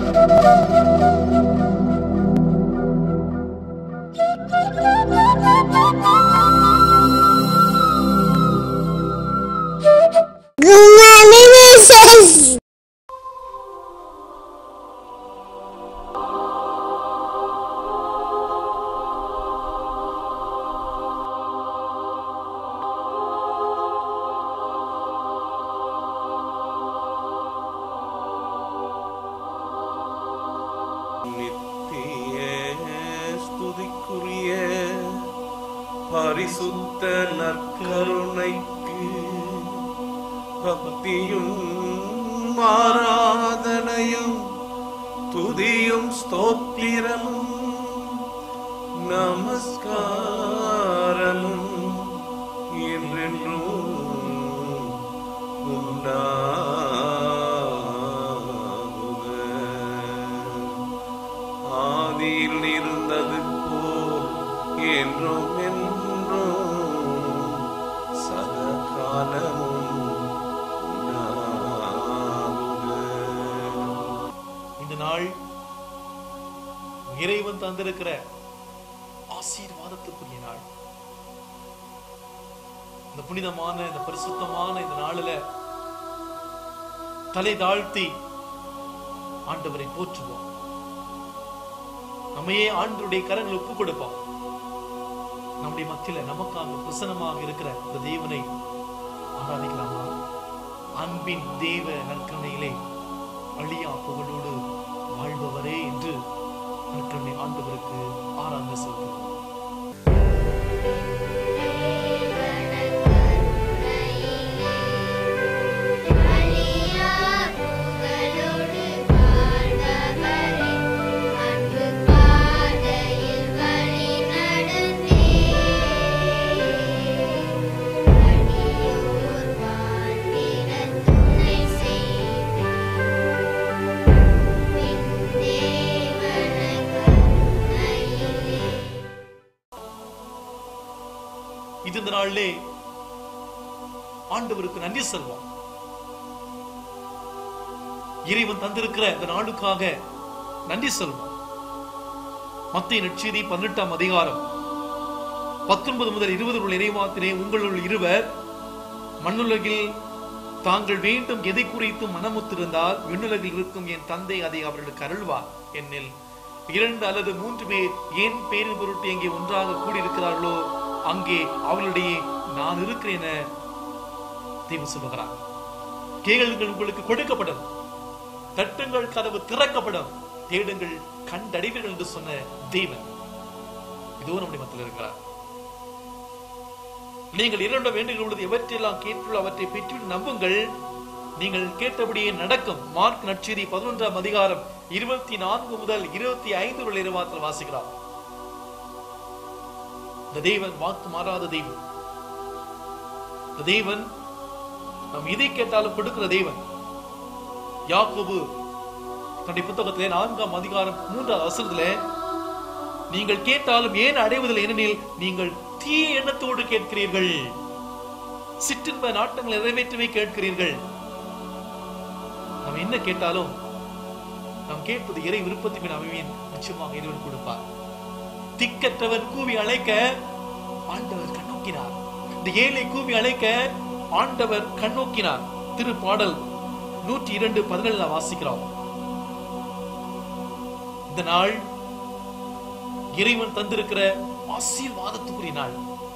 Good morning, Mrs. நித்திய ஸ்துதிக்குரிய பரிசுத்த நற்கருணைக்கு பக்தியும் ஆராதனையும் துதியும் ஸ்தோத்திரமும் நமஸ்காரமும் என்றென்றும் உண்டாகுக ஆதியில் இருந்தது போல் என்றும் என்றும் சதகாலமும் உண்டாகுக. இந்த நாள் இறைவன் தந்திருக்கிற ஆசீர்வாதத்துக்குரிய நாள் இந்த புனிதமான இந்த பரிசுத்தமான இந்த நாளில தலை தாழ்த்தி ஆண்டவரை போற்றுவோம் நம்மையே ஆண்டவருடைய கரங்கள் ஒப்புக் கொடுப்போம் நம்முடைய மத்தியில நமக்காக பிரசனமாக இருக்கிற இந்த தேவனை ஆராதிக்கலாமா அன்பின் தேவ நற்கருணையிலே அழியா புகழோடு வாழ்பவரே என்று நற்கருணை ஆண்டவருக்கு ஆராதனை செலுத்துவோம் இது இந்த நாளிலே ஆண்டவருக்கு நன்றி செல்வோம் இறைவன் தந்திருக்கிற இந்த நாளுக்காக நன்றி செல்வோம் மத்திய நற்செய்தி பதினெட்டாம் அதிகாரம் பத்தொன்பது முதல் இருபது உள்ள இறைவாத்தினே உங்களுள் இருவர் மண்ணுலகில் தாங்கள் வேண்டும் எதை குறித்து மனமுத்திருந்தால் விண்ணுலகில் இருக்கும் என் தந்தை அதை அவர்களுக்கு அருள்வார் என்னில் இரண்டு அல்லது மூன்று பேர் ஏன் பேரின் பொருட்டு எங்கே ஒன்றாக கூடியிருக்கிறார்களோ அங்கே அவர்களிடையே நான் இருக்கிறேன் என தேவன் சொல்லுகிறார் கேளுங்கள் உங்களுக்கு கொடுக்கப்படும் தட்டுங்கள் கதவு திறக்கப்படும் தேடுங்கள் கண்டடைவீர்கள் என்று சொன்ன தேவன் இதோ நம்முடைய மத்தியில் இருக்கிறார் நீங்கள் இரண்ட வேண்டுகிற பொழுது எவற்றையெல்லாம் கேட்டுள்ள அவற்றை பெற்று நம்புங்கள் நீங்கள் கேட்டபடியே நடக்கும் மார்க் நற்செய்தி பதினொன்றாம் அதிகாரம் இருபத்தி நான்கு முதல் இருபத்தி ஐந்து உள்ள இருவாத்தில் வாசிக்கிறார் இந்த தேவன் வாக்கு மாறாத தெய்வம் இந்த தேவன் நாம் எதை கேட்டாலும் கொடுக்கிற தேவன் யாக்கோபு தன்னுடைய புத்தகத்திலே நான்காம் அதிகாரம் மூன்றாவது வசனத்திலே நீங்கள் கேட்டாலும் ஏன் அடைவதில்லை ஏனெனில் நீங்கள் தீய எண்ணத்தோடு கேட்கிறீர்கள் சிற்றின்ப நாட்டங்களை நிறைவேற்றவே கேட்கிறீர்கள் நாம் என்ன கேட்டாலும் நாம் கேட்பது இறை விருப்பத்துக்கு அமைவின் நிச்சயமாக இறைவன் கொடுப்பார் திக்கற்றவன் கூவி அழைக்க ஆண்டவர் கண்ணோக்கினார் இந்த ஏழை கூவி அழைக்க ஆண்டவர் கண்ணோக்கினார் திருப்பாடல் நூற்றி இரண்டு பதினேழுல வாசிக்கிறோம் இந்த நாள் இறைவன் தந்திருக்கிற ஆசீர்வாதத்துக்குரிய நாள்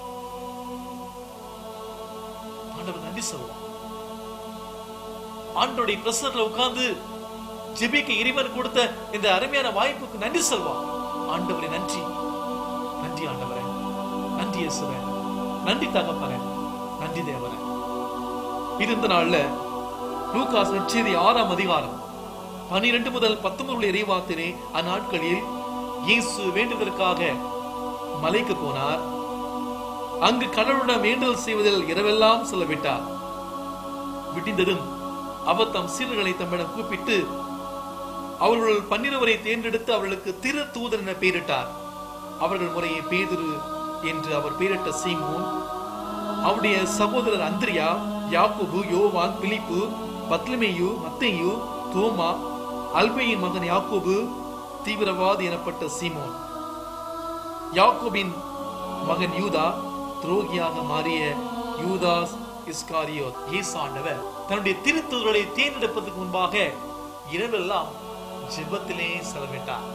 ஆண்டவர் நன்றி சொல்லுவோம் ஆண்டோடைய பிரசன்ல உட்கார்ந்து ஜெபிக்க இறைவன் கொடுத்த இந்த அருமையான வாய்ப்புக்கு நன்றி சொல்வோம் ஆண்டவரே நன்றி நன்றி ஆண்டவரே நன்றி இயேசுவே நன்றி தகப்பனே நன்றி தேவனே இது இந்த நாள்ல லூகாஸ் நற்செய்தி ஆறாம் அதிகாரம் பனிரெண்டு முதல் பத்தொன்பது உள்ள இறைவாத்தினே அந்நாட்களில் இயேசு வேண்டுவதற்காக மலைக்கு போனார் அங்கு கடவுளிடம் வேண்டுதல் செய்வதில் இரவெல்லாம் செலவிட்டார் விடிந்ததும் அவர் தம் சீடர்களை தம்மிடம் கூப்பிட்டு அவர்கள் பன்னிருவரை தேர்ந்தெடுத்து அவர்களுக்கு திரு தூதர் என பெயரிட்டார் அவர்கள் முறையே பேதுரு என்று அவர் பெயரிட்ட சீமோன் அவருடைய சகோதரர் அந்திரியா யாக்கோபு யோவான் பிலிப்பு பத்லமேயு மத்தேயு தோமா அல்பையின் மகன் யாக்கோபு தீவிரவாதி எனப்பட்ட சீமோன் யாக்கோபின் மகன் யூதா துரோகியாக மாறிய யூதாஸ் இஸ்காரியோத் இயேசு ஆண்டவர் தன்னுடைய திருத்துதலை தேர்ந்தெடுப்பதற்கு முன்பாக இரவெல்லாம் ஜெபத்திலே செலவிட்டார்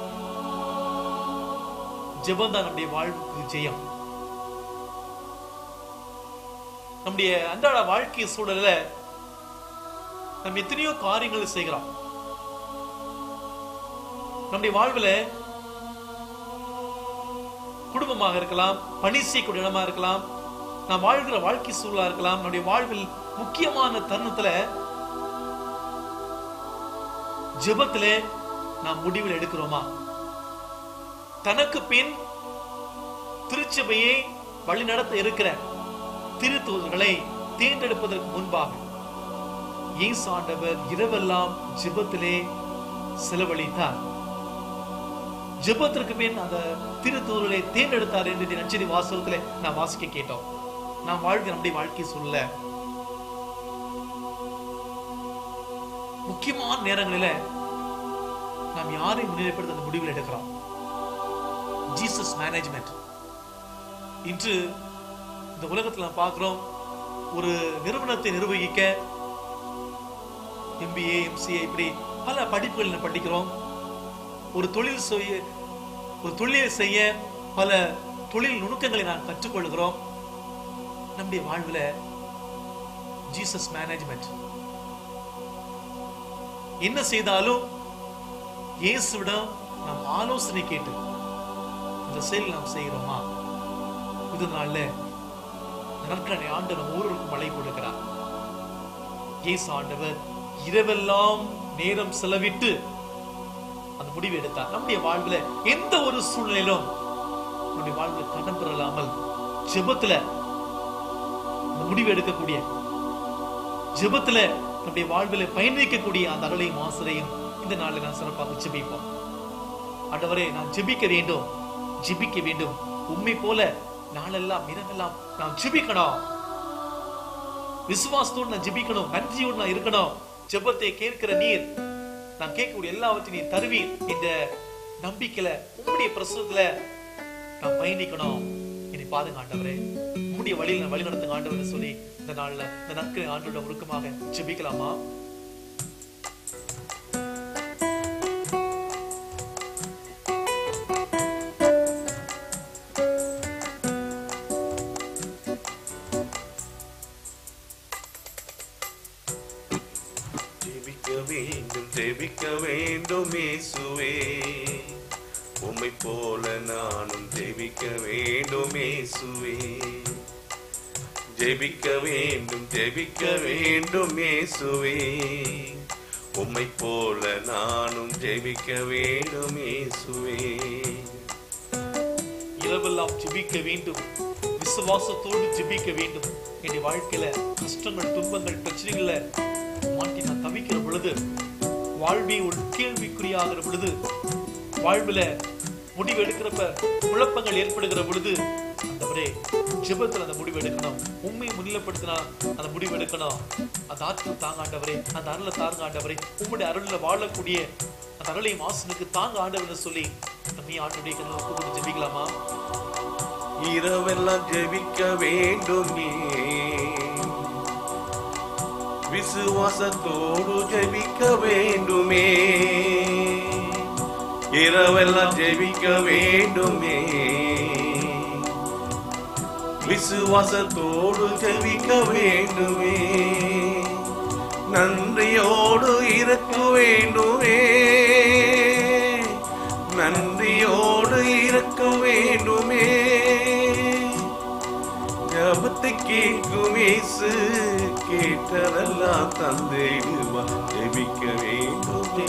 ஜெபம் தான் நம்முடைய வாழ்வுக்கு ஜெயம் நம்முடைய அன்றாட வாழ்க்கை சூழல்ல நம்ம எத்தனையோ காரியங்களை செய்கிறோம் நம்முடைய வாழ்வுல குடும்பமாக இருக்கலாம் பணி செய்யக்கூடிய இடமா இருக்கலாம் நாம் வாழ்கிற வாழ்க்கை சூழலா இருக்கலாம் நம்முடைய வாழ்வில் முக்கியமான தருணத்துல ஜெபத்துல நாம் முடிவில் எடுக்கிறோமா தனக்கு பின் திருச்சபையை வழிநடத்த இருக்கிற திருத்தூதர்களை தேர்ந்தெடுப்பதற்கு முன்பாக இயேசு ஆண்டவர் இரவெல்லாம் ஜெபத்திலே செலவழித்தார் ஜெபத்திற்கு பின் அந்த திருத்தூதர்களை தேர்ந்தெடுத்தார் என்று நச்சரி வாசகத்திலே நாம் வாசிக்க கேட்டோம் நாம் வாழ்க்கை நம்முடைய வாழ்க்கை சொல்ல முக்கியமான நேரங்களில நாம் யாரை முன்னிலைப்படுத்த அந்த முடிவில் எடுக்கிறோம் ஜீசஸ் மேனேஜ்மெண்ட் இன்று இந்த உலகத்துல நாம் பார்க்கிறோம் ஒரு நிறுவனத்தை நிர்வகிக்க எம்பிஏ எம்சிஏ இப்படி பல படிப்புகள் நாம் படிக்கிறோம் ஒரு தொழில் செய்ய ஒரு தொழிலை செய்ய பல தொழில் நுணுக்கங்களை நாம் கற்றுக்கொள்கிறோம் நம்முடைய வாழ்வுல ஜீசஸ் மேனேஜ்மெண்ட் என்ன செய்தாலும் இயேசுவிடம் நாம் ஆலோசனை கேட்டு இந்த செயல் நாம் செய்கிறோமா இது நாள்ல நற்கனை ஆண்டவர் ஒவ்வொருவருக்கும் மழை கொடுக்கிறார் இயேசு ஆண்டவர் இரவெல்லாம் நேரம் செலவிட்டு அந்த முடிவு எடுத்தார் நம்முடைய வாழ்வுல எந்த ஒரு சூழ்நிலையிலும் நம்முடைய வாழ்வுல கடன் பெறலாமல் ஜெபத்துல அந்த முடிவு எடுக்கக்கூடிய ஜெபத்துல நம்முடைய வாழ்வில பயணிக்கக்கூடிய அந்த அருளையும் ஆசிரையும் இந்த நாளில் நான் சிறப்பாக ஜெபிப்போம் ஆண்டவரே நான் ஜெபிக்க வேண்டும் ஜெபிக்க வேண்டும் உண்மை போல நாளெல்லாம் இரவெல்லாம் நான் ஜெபிக்கணும் விசுவாசத்தோடு நான் ஜெபிக்கணும் நன்றியோடு நான் இருக்கணும் ஜெபத்தை கேட்கிற நீர் நான் கேட்கக்கூடிய எல்லாவற்றையும் நீ தருவீர் என்ற நம்பிக்கையில உம்முடைய பிரசுரத்துல நான் பயணிக்கணும் என்னை பாருங்க ஆண்டவரே உம்முடைய வழியில் நான் வழி நடத்துங்க ஆண்டவர்னு சொல்லி இந்த நாள்ல இந்த நாட்கள் ஆண்டோட உருக்கமாக ஜெபிக்கலாமா ஜெபிக்க வேண்டும் ஜெபிக்க வேண்டும் இயேசுவே உம்மை போல நானும் ஜெபிக்க வேண்டும் இயேசுவே ஜெபிக்க வேண்டும் ஜெபிக்க வேண்டும் இயேசுவே உம்மை போல நானும் ஜெபிக்க வேண்டும் இயேசுவே இரவெல்லாம் ஜெபிக்க வேண்டும் விசுவாசத்தோடு ஜெபிக்க வேண்டும் என்னுடைய வாழ்க்கையில கஷ்டங்கள் துன்பங்கள் பிரச்சனைகள்ல மாட்டி நான் தவிக்கிற பொழுது வாழ்வி ஒரு கேள்விக்குறியாகிற பொழுது வாழ்வுல முடிவு எடுக்கிறப்ப குழப்பங்கள் ஏற்படுகிற பொழுது அந்தவரே ஜெபத்துல அந்த முடிவு எடுக்கணும் உண்மை முன்னிலைப்படுத்தினா அந்த முடிவு எடுக்கணும் அந்த ஆற்றல் தாங்க ஆண்டவரே அந்த அருளை தாங்க ஆண்டவரே உம்முடைய அருள்ல வாழக்கூடிய அந்த அருளையும் ஆசனுக்கு தாங்க ஆண்டவர்னு சொல்லி நம்ம ஆண்டுடைய கண்ணில் ஒப்பு கொடுத்து ஜெபிக்கலாமா இரவெல்லாம் ஜெபிக்க வேண்டும் நீ விசுவாசத்தோடு ஜெபிக்க வேண்டுமே இரவெல்லாம் ஜெபிக்க வேண்டுமே விசுவாசத்தோடு ஜெபிக்க வேண்டுமே நன்றியோடு இருக்க வேண்டுமே நன்றியோடு இருக்க வேண்டுமே ஜபத்தை கேட்கும் இயேசு கேட்டதெல்லாம் தந்திடுவா ஜெபிக்க வேண்டுமே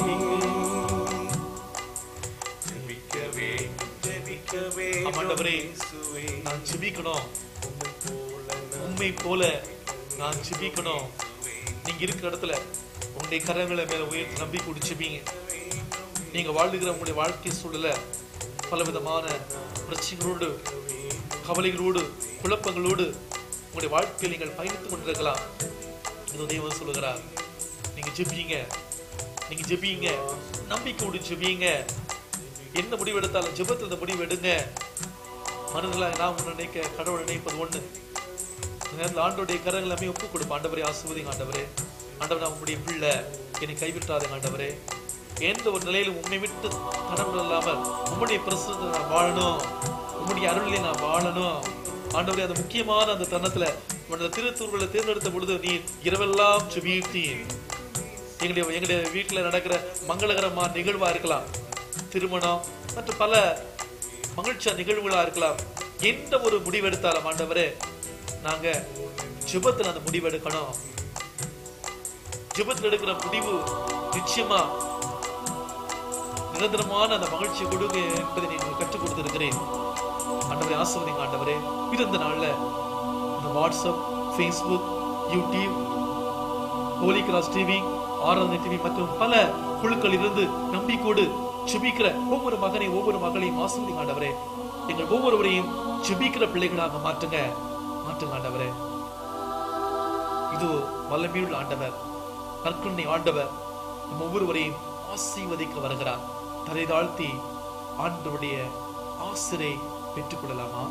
ஜெபிக்க வேண்டும் ஜெபிக்க வேண்டும் ஆமாண்டவரே. இயேசுவே. நான் ஜெபிக்கணும் உம்மை போல நான் உண்மை போல நான் ஜெபிக்கணும் நீங்க இருக்கிற இடத்துல உங்களுடைய கரங்களை மேல உயர்த்தி நம்பி குடிச்சுப்பீங்க நீங்க வாழ்ந்துகிற உங்களுடைய வாழ்க்கை சூழல பலவிதமான பிரச்சனைகளோடு கவலைகளோடு குழப்பங்களோடு உங்களுடைய வாழ்க்கையில் நீங்கள் பயணித்துக் கொண்டிருக்கலாம் இது தேவன் சொல்லுகிறார் நீங்க ஜெபிங்க நீங்க ஜெபிங்க நம்பிக்கையோடு ஜெபிங்க என்ன முடிவு எடுத்தாலும் ஜெபத்துல இந்த முடிவு எடுங்க மனதில் நான் ஒன்று நினைக்க கடவுள் நினைப்பது ஒண்ணு இந்த நேரத்தில் ஆண்டோடைய கரங்கள் எல்லாமே ஒப்பு கொடுப்போம் ஆண்டவரே ஆசுவதிங்க ஆண்டவரே ஆண்டவர் நான் உங்களுடைய பிள்ளை என்னை கைவிட்டாதே ஆண்டவரே எந்த ஒரு நிலையிலும் உண்மை விட்டு தடவு இல்லாமல் உம்முடைய பிரசுரத்தை நான் வாழணும் உம்முடைய அருளிலே நான் வாழணும் ஆண்டவரே அந்த முக்கியமான அந்த தருணத்துல உன்னோட திருத்தூர்களை தேர்ந்தெடுத்த பொழுது நீ இரவெல்லாம் சுபீர்த்தீர் எங்களுடைய எங்களுடைய வீட்டில் நடக்கிற மங்களகரமான நிகழ்வா இருக்கலாம் திருமணம் மற்றும் பல மகிழ்ச்சியா நிகழ்வுகளா இருக்கலாம் எந்த ஒரு முடிவெடுத்தாலும் ஆண்டவரே நாங்க ஜெபத்துல அந்த முடிவெடுக்கணும் ஜெபத்துல எடுக்கிற முடிவு நிச்சயமா நிரந்தரமான அந்த மகிழ்ச்சி கொடுங்க என்பதை நீங்கள் கற்றுக் கொடுத்திருக்கிறேன் ஆண்டவரே ஆசிர்வதிங்க ஆண்டவரே இது இந்த நாள்ல இந்த WhatsApp Facebook YouTube holy cross TV Aradhana TV மற்றும் பல குழுக்கள் இருந்து நம்பிக்கோடு சுபிக்கிற ஒவ்வொரு மகனை ஒவ்வொரு மகளையும் ஆசிர்வதிங்க ஆண்டவரே எங்கள் ஒவ்வொருவரையும் சுபிக்கிற பிள்ளைகளாக மாற்றுங்க மாற்றுங்க ஆண்டவரே இது வல்லமையுள்ள ஆண்டவர் நற்கருணை ஆண்டவர் நம் ஒவ்வொருவரையும் ஆசீர்வதிக்க வருகிறார் தலை தாழ்த்தி ஆண்டவருடைய ஆசிரை பெற்றுக்கொள்ளலாமா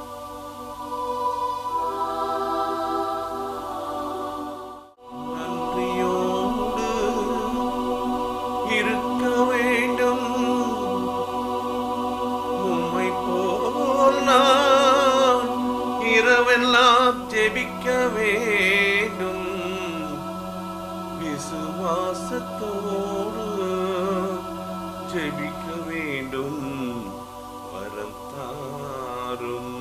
நன்றியோடு இருக்க வேண்டும் உம்மை போல் நான் இரவெல்லாம் ஜெபிக்க வேண்டும் விசுவாசத்தோடு ஜெபிக்க வேண்டும் வரம் தாரும்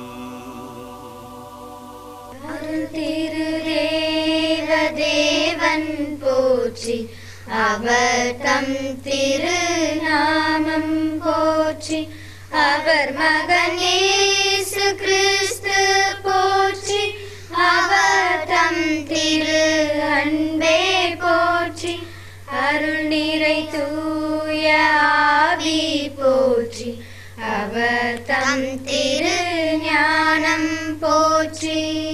திருதேவதேவன் போற்றி அவர் தம் திருநாமம் போற்றி அவர் மகன் இயேசு கிறிஸ்து போற்றி அவர் தம் திரு அன்பே போற்றி அருள் நிறை தூய ஆவி போற்றி அவர் தம் திரு ஞானம் போற்றி